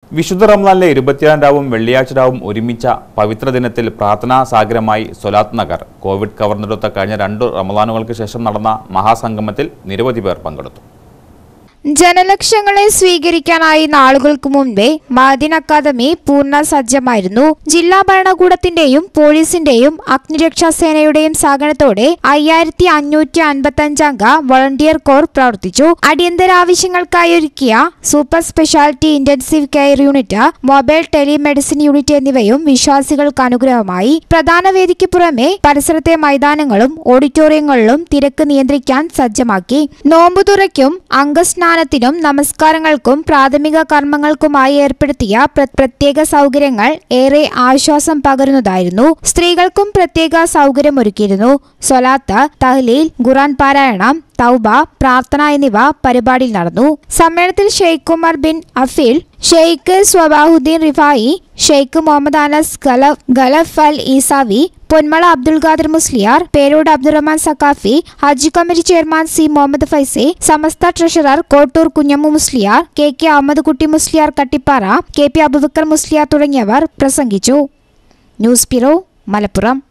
വിശുദ്ധ റംലാനിലെ ഇരുപത്തിയേഴാം രാവും വെള്ളിയാഴ്ച രാവും ഒരുമിച്ച പവിത്ര ദിനത്തിൽ പ്രാർത്ഥനാ സാഗരമായി സൊലാത്ത് നഗർ കോവിഡ് കവർന്നെടുത്ത കഴിഞ്ഞ രണ്ട് റമദാനുകൾക്ക് ശേഷം നടന്ന മഹാസംഗമത്തിൽ നിരവധി പേർ പങ്കെടുത്തു ജനലക്ഷങ്ങളെ സ്വീകരിക്കാനായി നാളുകൾക്ക് മുൻപേ മദീൻ അക്കാദമി പൂർണ്ണ സജ്ജമായിരുന്നു ജില്ലാ ഭരണകൂടത്തിന്റെയും പോലീസിന്റെയും അഗ്നിരക്ഷാ സേനയുടെയും സഹകരണത്തോടെ അയ്യായിരത്തി അഞ്ഞൂറ്റി അൻപത്തി അംഗ വളണ്ടിയർ കോർ പ്രവർത്തിച്ചു അടിയന്തര ആവശ്യങ്ങൾക്കായി ഒരുക്കിയ super speciality intensive care unit mobile telemedicine unit എന്നിവയും വിശ്വാസികൾക്ക് അനുഗ്രഹമായി പ്രധാന വേദിക്ക് പുറമെ പരിസരത്തെ മൈതാനങ്ങളും ഓഡിറ്റോറിയങ്ങളിലും തിരക്ക് നിയന്ത്രിക്കാൻ സജ്ജമാക്കി നോമ്പുതുറയ്ക്കും അംഗസ്നാനത്തിനും നമസ്കാരങ്ങൾക്കും പ്രാഥമിക കർമ്മങ്ങൾക്കുമായി ഏർപ്പെടുത്തിയ പ്ര- പ്രത്യേക സൗകര്യങ്ങൾ ഏറെ ആശ്വാസം പകരുന്നതായിരുന്നു സ്ത്രീകൾക്കും പ്രത്യേക സൗകര്യമൊരുക്കിയിരുന്നു സൊലാത്ത് തഹ്ലീൽ ഖുറാൻ പാരായണം തൗബ പ്രാർത്ഥന എന്നിവ പരിപാടിയിൽ നടന്നു സമ്മേളനത്തിൽ Sheikh Umar bin Afeel Sheikh Swabahuddeen Rifai Sheikh Muhammad Anas Galaf Galaf al Eesawi Ponmala Abdul Khader Musliyar Perod Abdurahman Saqafi Hajj committee chairman C Muhammad Faizy Samastha treasurer Kottoor Kunhammu Musliyar K K Ahammed Kutty Musliyar Kattippara K P Abubakar Musliyar തുടങ്ങിയവർ പ്രസംഗിച്ചു ന്യൂസ് ബ്യൂറോ മലപ്പുറം